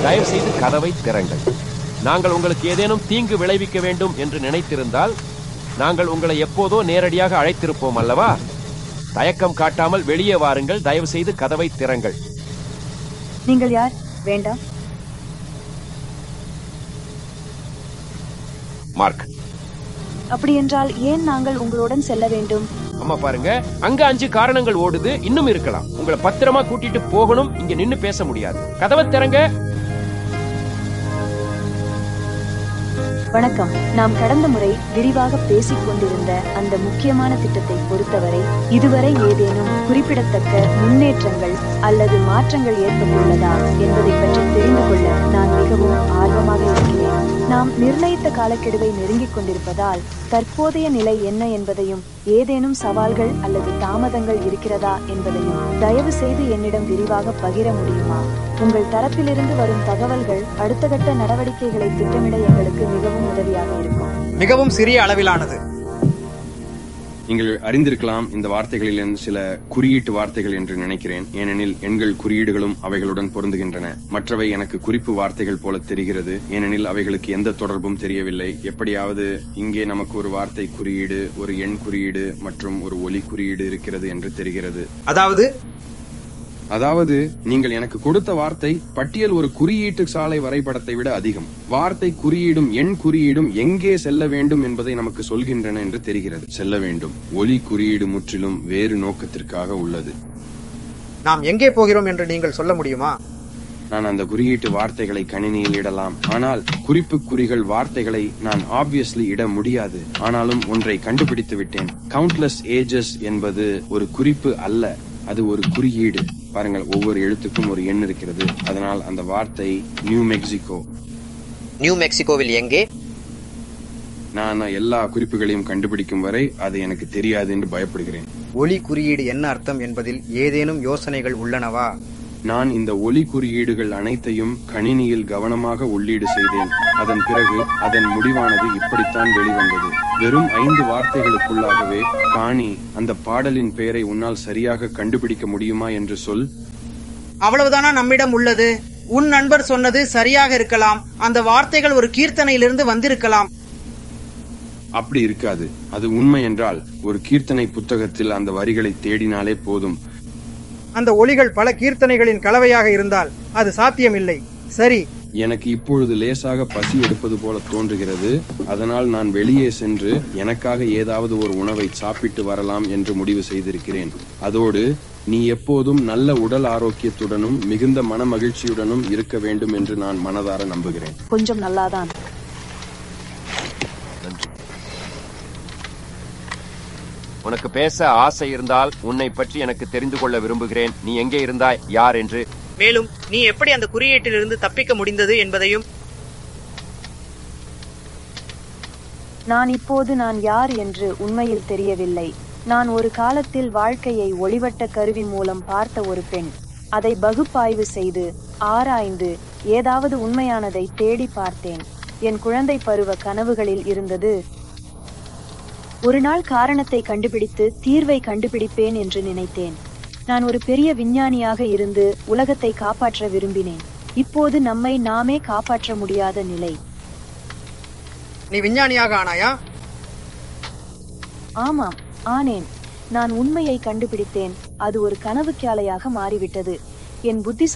தயவு செய்து கதவை திறங்கள் நாங்கள் உங்களுக்கு ஏதேனும் தீங்கு விளைவிக்க வேண்டும் என்று நினைத்திருந்தால் நாங்கள் உங்களை எப்போதோ நேரடியாக அழைத்திருப்போம் அல்லவா தயக்கம் காட்டாமல் வெளியே வாருங்கள் தயவு செய்து கதவை திறங்கள் நீங்கள் யார் வேண்டாம் மார்க் அப்படியென்றால் ஏன் நாங்கள் உங்களுடன் செல்ல வேண்டும் அம்மா பாருங்க அங்க அஞ்சு காரணங்கள் ஓடுது இன்னும் இருக்கலாம் உங்களை பத்திரமா கூட்டிட்டு போகணும் இங்க நின்னு பேச முடியாது கதவை திறங்க வணக்கம் நாம் கடந்த முறை விரிவாக பேசிக் கொண்டிருந்த அந்த முக்கியமான திட்டத்தை பொறுத்தவரை இதுவரை ஏதேனும் குறிப்பிடத்தக்க முன்னேற்றங்கள் அல்லது மாற்றங்கள் ஏற்பட்டுள்ளதா என்பதை பற்றி தெரிந்து கொள்ள நான் மிகவும் ஆர்வமாக இருக்கிறேன் நாம் நிர்ணயித்த காலக்கெடுவை நெருங்கிக் கொண்டிருப்பதால் தற்போதைய நிலை என்ன என்பதையும் ஏதேனும் சவால்கள் அல்லது தாமதங்கள் இருக்கிறதா என்பதையும் தயவு செய்து என்னிடம் விரிவாக பகிர முடியுமா உங்கள் தரப்பிலிருந்து வரும் தகவல்கள் அடுத்த கட்ட நடவடிக்கைகளை திட்டமிட எங்களுக்கு மிகவும் உதவியாக இருக்கும் மிகவும் சிறிய அளவிலானது நீங்கள் அறிந்திருக்கலாம் இந்த வார்த்தைகளில் சில குறியீட்டு வார்த்தைகள் என்று நினைக்கிறேன் ஏனெனில் எண்கள் குறியீடுகளும் அவைகளுடன் பொருந்துகின்றன மற்றவை எனக்கு குறிப்பு வார்த்தைகள் போல தெரிகிறது ஏனெனில் அவைகளுக்கு எந்த தொடர்பும் தெரியவில்லை எப்படியாவது இங்கே நமக்கு ஒரு வார்த்தை குறியீடு ஒரு எண் குறியீடு மற்றும் ஒரு ஒலி குறியீடு இருக்கிறது என்று தெரிகிறது அதாவது அதாவது நீங்கள் எனக்கு கொடுத்த வார்த்தை பட்டியல் ஒரு குறியீட்டு சாலை வரைபடத்தை விட அதிகம் வார்த்தை குறியீடும் எண் குறியீடும் எங்கே செல்ல வேண்டும் என்பதை நமக்கு சொல்கின்றன என்று தெரிகிறது செல்ல வேண்டும் ஒலி குறியீடு முற்றிலும் வேறு நோக்கத்திற்காக உள்ளது நாம் எங்கே போகிறோம் என்று நீங்கள் சொல்ல முடியுமா நான் அந்த குறியீட்டு வார்த்தைகளை கணினியில் இடலாம் ஆனால் குறிப்பு குறிகள் வார்த்தைகளை நான் ஆப்வியஸ்லி இட முடியாது ஆனாலும் ஒன்றை கண்டுபிடித்து விட்டேன் கவுண்ட்லெஸ் ஏஜஸ் என்பது ஒரு குறிப்பு அல்ல அது ஒரு குறியீடு பாருங்கள் ஒவ்வொரு எழுத்துக்கும் ஒரு எண் இருக்கிறது அதனால் அந்த வார்த்தை நியூ மெக்சிகோ நியூ மெக்சிகோவில் எங்கே நான் எல்லா குறிப்புகளையும் கண்டுபிடிக்கும் வரை அது எனக்கு தெரியாது என்று பயப்படுகிறேன் ஒலி குறியீடு என்ன அர்த்தம் என்பதில் ஏதேனும் யோசனைகள் உள்ளனவா நான் இந்த ஒலி குறியீடுகள் அனைத்தையும் கணினியில் கவனமாக உள்ளீடு செய்தேன் அதன் பிறகு அதன் முடிவானது இப்படித்தான் வெளிவந்தது வெறும் ஐந்து வார்த்தைகளுக்குள்ளாகவே காணி அந்த பாடலின் பெயரை உன்னால் சரியாக கண்டுபிடிக்க முடியுமா என்று சொல் அவ்வளவுதானா நம்மிடம் உள்ளது உன் நண்பர் சொன்னது சரியாக இருக்கலாம் அந்த வார்த்தைகள் ஒரு கீர்த்தனையிலிருந்து வந்திருக்கலாம் அப்படி இருக்காது அது உண்மை என்றால் ஒரு கீர்த்தனை புத்தகத்தில் அந்த வரிகளை தேடினாலே போதும் அந்த ஒலிகள் பல கீர்த்தனைகளின் கலவையாக இருந்தால் அது சாத்தியமில்லை சரி எனக்கு இப்பொழுது லேசாக பசி எடுப்பது போல தோன்றுகிறது அதனால் நான் வெளியே சென்று எனக்காக ஏதாவது ஒரு உணவை சாப்பிட்டு வரலாம் என்று முடிவு செய்திருக்கிறேன் அதோடு நீ எப்போதும் நல்ல உடல் ஆரோக்கியத்துடனும் மிகுந்த மன மகிழ்ச்சியுடனும் இருக்க வேண்டும் என்று நான் மனதார நம்புகிறேன் கொஞ்சம் நல்லாதான் உனக்கு பேச ஆசை இருந்தால் உன்னை பற்றி எனக்கு தெரிந்து கொள்ள விரும்புகிறேன் நீ எங்கே இருந்தாய் யார் என்று மேலும் நீ எப்படி அந்த குறியீட்டிலிருந்து தப்பிக்க முடிந்தது என்பதையும் நான் இப்போது நான் யார் என்று உண்மையில் தெரியவில்லை நான் ஒரு காலத்தில் வாழ்க்கையை ஒளிவட்ட கருவி மூலம் பார்த்த ஒரு பெண் அதை பகுப்பாய்வு செய்து ஆராய்ந்து ஏதாவது உண்மையானதை தேடி பார்த்தேன் என் குழந்தை பருவ கனவுகளில் இருந்தது ஒரு நாள் காரணத்தை கண்டுபிடித்து தீர்வை கண்டுபிடிப்பேன் என்று நினைத்தேன் நான் ஒரு பெரிய விஞ்ஞானியாக இருந்து உலகத்தை காப்பாற்ற விரும்பினேன் இப்போது நம்மை நாமே காப்பாற்ற முடியாத நிலை நீ விஞ்ஞானியாக ஆனாயா ஆமாம் ஆனேன் நான் உண்மையை கண்டுபிடித்தேன் அது ஒரு கனவு மாறிவிட்டது என் புத்தி